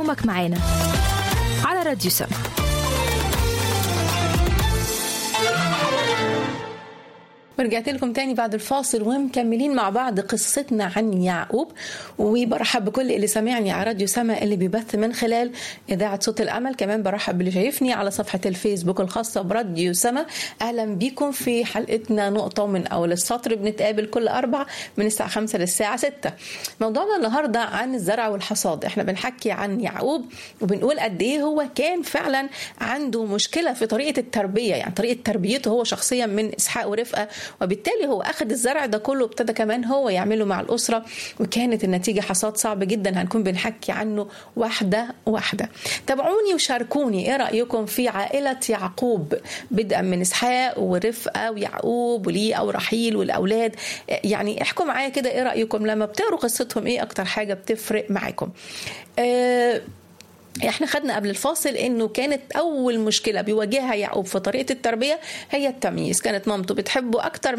يومك معانا على راديو سما ورجعت لكم تاني بعد الفاصل ومكملين مع بعض قصتنا عن يعقوب وبرحب بكل اللي سامعني على راديو سما اللي بيبث من خلال اذاعه صوت الامل كمان برحب باللي شايفني على صفحه الفيسبوك الخاصه براديو سما اهلا بيكم في حلقتنا نقطه من اول السطر بنتقابل كل اربع من الساعه 5 للساعه 6 موضوعنا النهارده عن الزرع والحصاد احنا بنحكي عن يعقوب وبنقول قد ايه هو كان فعلا عنده مشكله في طريقه التربيه يعني طريقه تربيته هو شخصيا من اسحاق ورفقه وبالتالي هو اخذ الزرع ده كله ابتدى كمان هو يعمله مع الاسره وكانت النتيجه حصاد صعب جدا هنكون بنحكي عنه واحده واحده تابعوني وشاركوني ايه رايكم في عائله يعقوب بدءا من اسحاق ورفقه ويعقوب وليا ورحيل والاولاد يعني احكوا معايا كده ايه رايكم لما بتقروا قصتهم ايه اكتر حاجه بتفرق معاكم أه احنا خدنا قبل الفاصل انه كانت اول مشكله بيواجهها يعقوب في طريقه التربيه هي التمييز كانت مامته بتحبه اكتر